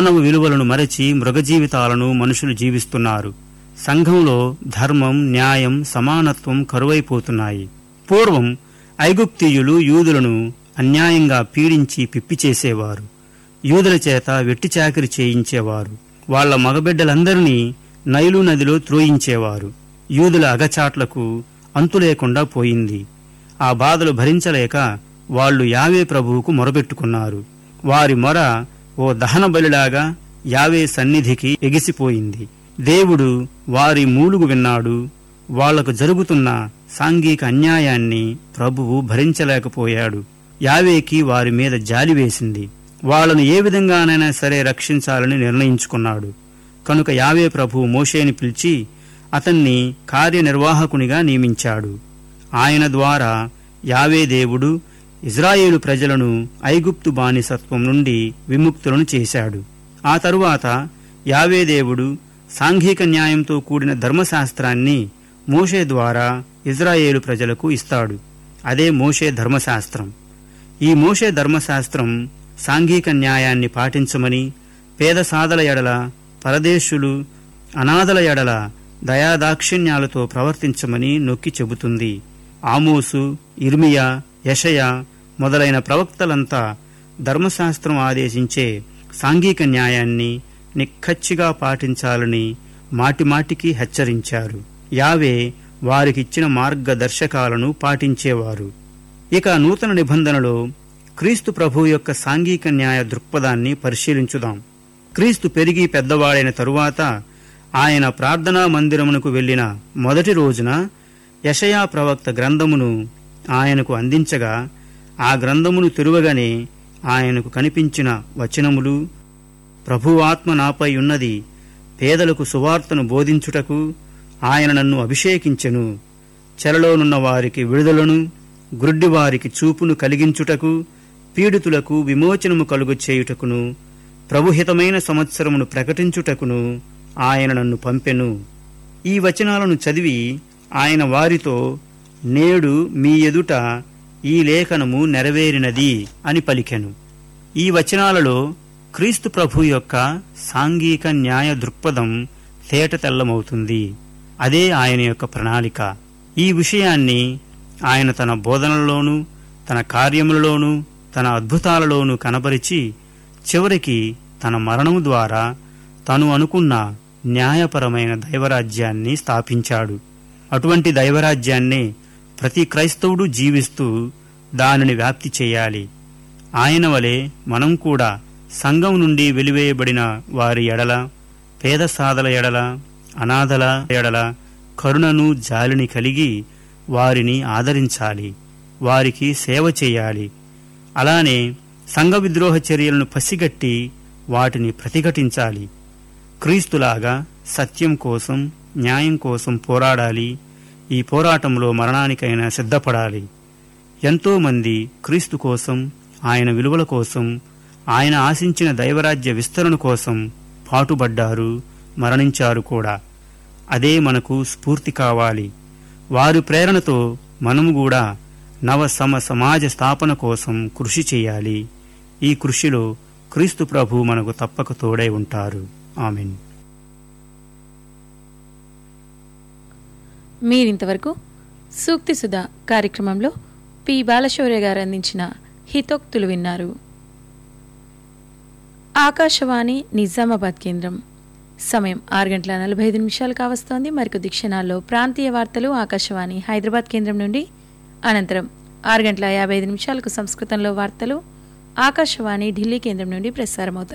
మానవ విలువలను మరచి మృగజీవితాలను మనుషులు జీవిస్తున్నారు సంఘంలో ధర్మం న్యాయం సమానత్వం కరువైపోతున్నాయి పూర్వం ఐగుప్తీయులు యూదులను అన్యాయంగా పీడించి పిప్పి చేసేవారు యూదుల చేత వెట్టి చాకిరి చేయించేవారు వాళ్ల మగబిడ్డలందరినీ నైలు నదిలో త్రోయించేవారు యూదుల అగచాట్లకు అంతు లేకుండా పోయింది ఆ బాధలు భరించలేక వాళ్ళు యావే ప్రభువుకు మొరపెట్టుకున్నారు వారి మొర ఓ దహన బలిలాగా యావే సన్నిధికి ఎగిసిపోయింది దేవుడు వారి మూలుగు విన్నాడు వాళ్లకు జరుగుతున్న సాంఘిక అన్యాయాన్ని ప్రభువు భరించలేకపోయాడు యావేకి వారి మీద జాలి వేసింది వాళ్లను ఏ విధంగానైనా సరే రక్షించాలని నిర్ణయించుకున్నాడు కనుక యావే ప్రభు మోషేని పిలిచి అతన్ని కార్యనిర్వాహకునిగా నియమించాడు ఆయన ద్వారా యావే దేవుడు ఇజ్రాయేలు ప్రజలను ఐగుప్తు బానిసత్వం నుండి విముక్తులను చేశాడు ఆ తరువాత యావే దేవుడు సాంఘిక న్యాయంతో కూడిన ధర్మశాస్త్రాన్ని మోషే ద్వారా ఇజ్రాయేలు ప్రజలకు ఇస్తాడు అదే మోషే ధర్మశాస్త్రం ఈ మోషే ధర్మశాస్త్రం సాంఘిక న్యాయాన్ని పాటించమని పేద సాదల ఎడల పరదేశులు అనాథల ఎడల దయాదాక్షిణ్యాలతో ప్రవర్తించమని నొక్కి చెబుతుంది ఆమోసు ఇర్మియా యషయ మొదలైన ప్రవక్తలంతా ధర్మశాస్త్రం ఆదేశించే సాంఘిక న్యాయాన్ని నిక్కచ్చిగా పాటించాలని మాటిమాటికి హెచ్చరించారు యావే వారికిచ్చిన మార్గదర్శకాలను పాటించేవారు ఇక నూతన నిబంధనలో క్రీస్తు ప్రభు యొక్క సాంఘిక న్యాయ దృక్పథాన్ని పరిశీలించుదాం క్రీస్తు పెరిగి పెద్దవాడైన తరువాత ఆయన ప్రార్థనా మందిరమునకు వెళ్లిన మొదటి రోజున యషయా ప్రవక్త గ్రంథమును ఆయనకు అందించగా ఆ గ్రంథమును తెరువగానే ఆయనకు కనిపించిన వచనములు ప్రభువాత్మ నాపై ఉన్నది పేదలకు సువార్తను బోధించుటకు ఆయన నన్ను అభిషేకించెను చెరలోనున్న వారికి విడుదలను గ్రుడ్డివారికి చూపును కలిగించుటకు పీడితులకు విమోచనము కలుగు చేయుటకును ప్రభుహితమైన సంవత్సరమును ప్రకటించుటకును ఆయన నన్ను పంపెను ఈ వచనాలను చదివి ఆయన వారితో నేడు మీ ఎదుట ఈ లేఖనము నెరవేరినది అని పలికెను ఈ వచనాలలో క్రీస్తు ప్రభు యొక్క సాంఘిక న్యాయ దృక్పథం తేట తెల్లమవుతుంది అదే ఆయన యొక్క ప్రణాళిక ఈ విషయాన్ని ఆయన తన బోధనలలోనూ తన కార్యములలోనూ తన అద్భుతాలలోనూ కనబరిచి చివరికి తన మరణము ద్వారా తను అనుకున్న న్యాయపరమైన దైవరాజ్యాన్ని స్థాపించాడు అటువంటి దైవరాజ్యాన్ని ప్రతి క్రైస్తవుడు జీవిస్తూ దానిని వ్యాప్తి చేయాలి ఆయన వలె మనం కూడా సంఘం నుండి వెలివేయబడిన వారి ఎడల పేద సాదల ఎడల అనాథల ఎడల కరుణను జాలిని కలిగి వారిని ఆదరించాలి వారికి సేవ చేయాలి అలానే సంఘ విద్రోహ చర్యలను పసిగట్టి వాటిని ప్రతిఘటించాలి క్రీస్తులాగా సత్యం కోసం న్యాయం కోసం పోరాడాలి ఈ పోరాటంలో మరణానికైనా సిద్ధపడాలి ఎంతో మంది క్రీస్తు కోసం ఆయన విలువల కోసం ఆయన ఆశించిన దైవరాజ్య విస్తరణ కోసం పాటుపడ్డారు మరణించారు కూడా అదే మనకు స్ఫూర్తి కావాలి వారి ప్రేరణతో మనము కూడా నవ సమ సమాజ స్థాపన కోసం కృషి చేయాలి ఈ కృషిలో క్రీస్తు ప్రభు మనకు తప్పక తోడై ఉంటారు ఆమెన్ మీరింతవరకు సూక్తి సుధా కార్యక్రమంలో పి బాలశౌర్య గారు అందించిన హితోక్తులు విన్నారు ఆకాశవాణి నిజామాబాద్ కేంద్రం సమయం ఆరు గంటల నలభై ఐదు నిమిషాలు కావస్తోంది మరికొద్ది క్షణాల్లో ప్రాంతీయ వార్తలు ఆకాశవాణి హైదరాబాద్ కేంద్రం నుండి అనంతరం ఆరు గంటల యాభై ఐదు నిమిషాలకు సంస్కృతంలో వార్తలు ఆకాశవాణి ఢిల్లీ కేంద్రం నుండి ప్రసారమవుతాయి